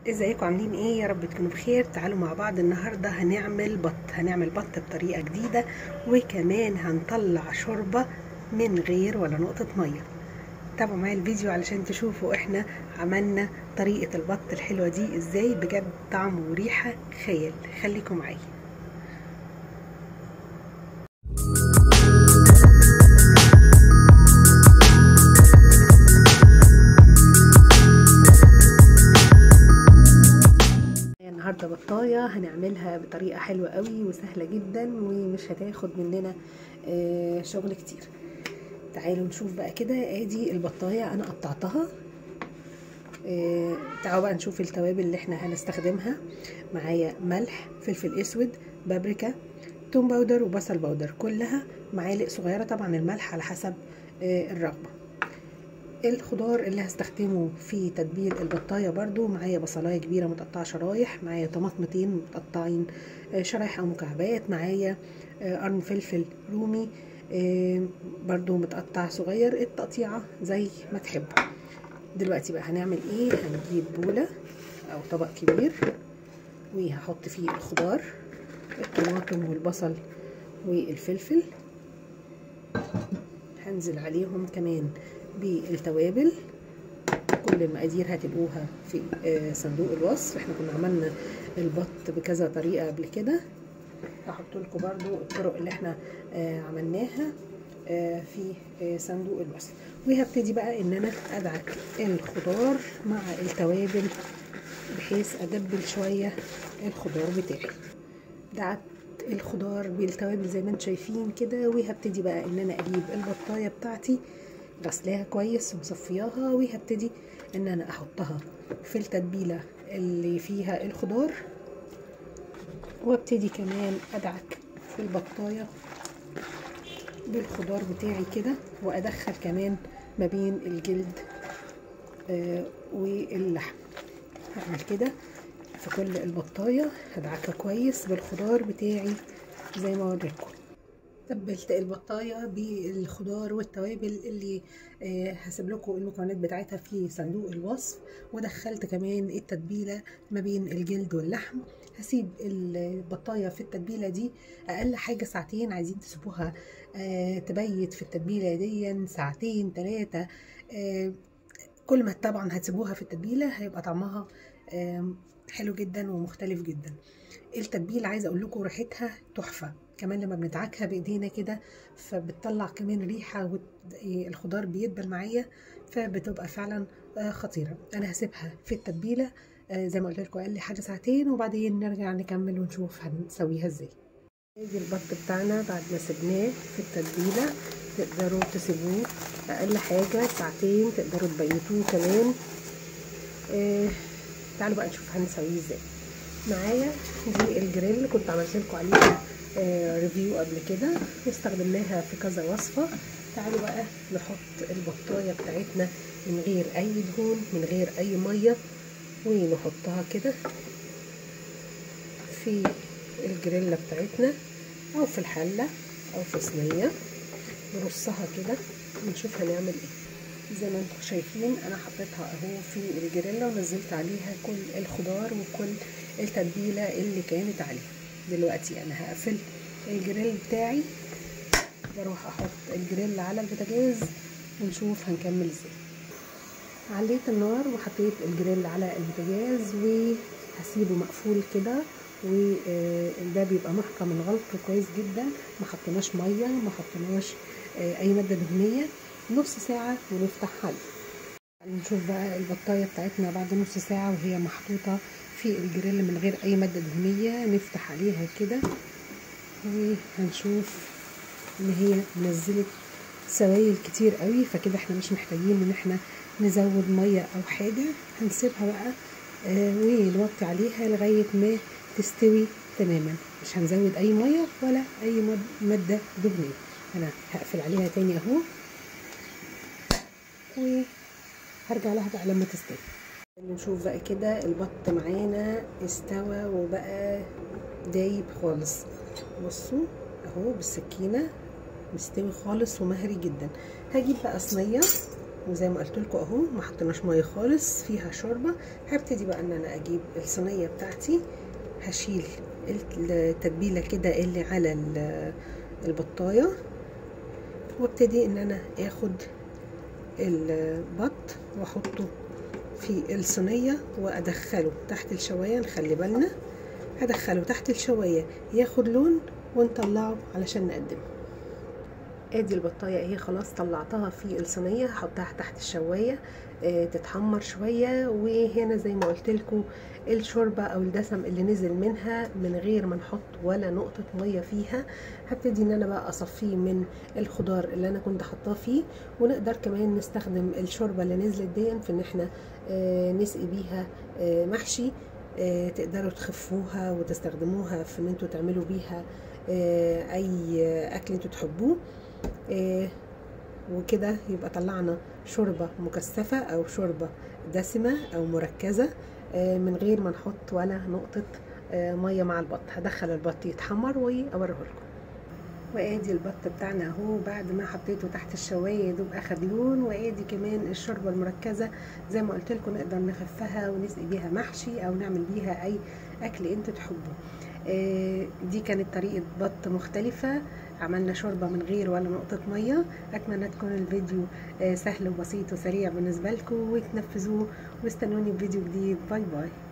ازيكم عاملين ايه يا رب تكونوا بخير تعالوا مع بعض النهارده هنعمل بط هنعمل بط بطريقه جديده وكمان هنطلع شوربه من غير ولا نقطه ميه تابعوا معايا الفيديو علشان تشوفوا احنا عملنا طريقه البط الحلوه دي ازاي بجد طعم وريحه خيال خليكم معايا النهارده بطايه هنعملها بطريقه حلوه قوي وسهله جدا ومش هتاخد مننا آه شغل كتير تعالوا نشوف بقى كده ادي البطايه انا قطعتها آه تعالوا بقى نشوف التوابل اللي احنا هنستخدمها معايا ملح فلفل اسود بابريكا توم باودر وبصل باودر كلها معالق صغيره طبعا الملح على حسب آه الرغبه الخضار اللي هستخدمه في تتبيل البطايه برضو معايا بصلايه كبيره متقطعه شرايح معايا طماطمتين متقطعين شرايح او مكعبات معايا قرن فلفل رومي برضو متقطع صغير التقطيعه زي ما تحبوا دلوقتي بقى هنعمل ايه هنجيب بوله او طبق كبير وهحط فيه الخضار الطماطم والبصل والفلفل هنزل عليهم كمان بالتوابل كل المقادير هتلاقوها في صندوق الوصف احنا كنا عملنا البط بكذا طريقه قبل كده هحط لكم برضو الطرق اللي احنا عملناها في صندوق الوصف وهبتدي بقى ان انا ادعك الخضار مع التوابل بحيث ادبل شويه الخضار بتاعي دعت الخضار بالتوابل زي ما انتم شايفين كده وهبتدي بقى ان انا اجيب البطايه بتاعتي غسلاها كويس ومصفياها وهبتدي ان انا احطها في التتبيله اللي فيها الخضار وابتدي كمان ادعك في البطايه بالخضار بتاعي كده وادخل كمان ما بين الجلد آه واللحم هعمل كده في كل البطايه هدعكها كويس بالخضار بتاعي زي ما وريتكم تبلت البطايه بالخضار والتوابل اللي آه هسيب لكم المكونات بتاعتها في صندوق الوصف ودخلت كمان التتبيله ما بين الجلد واللحم هسيب البطايه في التتبيله دي اقل حاجه ساعتين عايزين تسيبوها آه تبيت في التتبيله دي ساعتين ثلاثه آه كل ما طبعا هتسيبوها في التتبيله هيبقى طعمها حلو جدا ومختلف جدا التتبيله عايزه اقول لكم ريحتها تحفه كمان لما بندعكها بايدينا كده فبتطلع كمان ريحه والخضار بيدبل معايا فبتبقى فعلا خطيره انا هسيبها في التتبيله زي ما قلت لكم اقل حاجه ساعتين وبعدين نرجع نكمل ونشوف هنسويها ازاي ادي البط بتاعنا بعد ما سبناه في التتبيله تقدروا تسيبوه اقل حاجه ساعتين تقدروا تبيتوه كمان آه تعالوا بقى نشوف هنسويه ازاي معايا دي الجريل كنت عملت لكم عليها آه ريفيو قبل كده واستخدمناها في كذا وصفة تعالوا بقى نحط البطاية بتاعتنا من غير اي دهون من غير اي مية ونحطها كده في الجريلة بتاعتنا او في الحلة او في صينية نرصها كده ونشوف هنعمل ايه زي ما انتم شايفين انا حطيتها اهو في الجريلا ونزلت عليها كل الخضار وكل التتبيله اللي كانت عليها دلوقتي انا هقفل الجريل بتاعي بروح احط الجريل على البوتاجاز ونشوف هنكمل ازاي عليت النار وحطيت الجريل على البوتاجاز وهسيبه مقفول كده والباب يبقى محكم الغلق كويس جدا ما حطيناش ميه ما حطيناش اي ماده دهنيه نص ساعة ونفتح عليه نشوف بقى البطاية بتاعتنا بعد نص ساعة وهي محطوطة في الجريل من غير أي مادة دهنية نفتح عليها كده وهنشوف إن هي نزلت سوائل كتير قوي فكده احنا مش محتاجين إن احنا نزود مية أو حاجة هنسيبها بقى آه ونوطي عليها لغاية ما تستوي تماما مش هنزود أي مية ولا أي مادة دهنية أنا هقفل عليها تاني أهو وهرجع لها بقى لما تستوي نشوف بقى كده البط معانا استوى وبقى دايب خالص بصوا اهو بالسكينه مستوي خالص ومهري جدا هجيب بقى صينيه وزي ما قلت لكم اهو ما حطيناش ميه خالص فيها شوربه هبتدي بقى ان انا اجيب الصينيه بتاعتي هشيل التتبيله كده اللي على البطايه وابتدي ان انا اخد البط واحطه في الصينيه وادخله تحت الشوايه نخلي بالنا هدخله تحت الشوايه ياخد لون ونطلعه علشان نقدمه ادي البطايه اهي خلاص طلعتها في الصينيه هحطها تحت الشوايه اه تتحمر شويه وهنا زي ما قلت لكم الشوربه او الدسم اللي نزل منها من غير ما نحط ولا نقطه ميه فيها هبتدي ان انا بقى اصفيه من الخضار اللي انا كنت حطاه فيه ونقدر كمان نستخدم الشوربه اللي نزلت دي في ان احنا اه نسقي بيها اه محشي تقدروا تخفوها وتستخدموها في ان انتوا تعملوا بيها اي اكل انتوا تحبوه وكده يبقى طلعنا شوربه مكثفه او شوربه دسمه او مركزه من غير ما نحط ولا نقطه ميه مع البط هدخل البط يتحمر واوريه لكم وادي البط بتاعنا اهو بعد ما حطيته تحت الشوايه يا دوب اخد لون وادي كمان الشوربه المركزه زي ما قلت لكم نقدر نخفها ونسقي بيها محشي او نعمل بيها اي اكل انتوا تحبوه دي كانت طريقه بط مختلفه عملنا شوربه من غير ولا نقطه ميه اتمنى تكون الفيديو سهل وبسيط وسريع بالنسبه لكم وتنفذوه واستنوني بفيديو جديد باي باي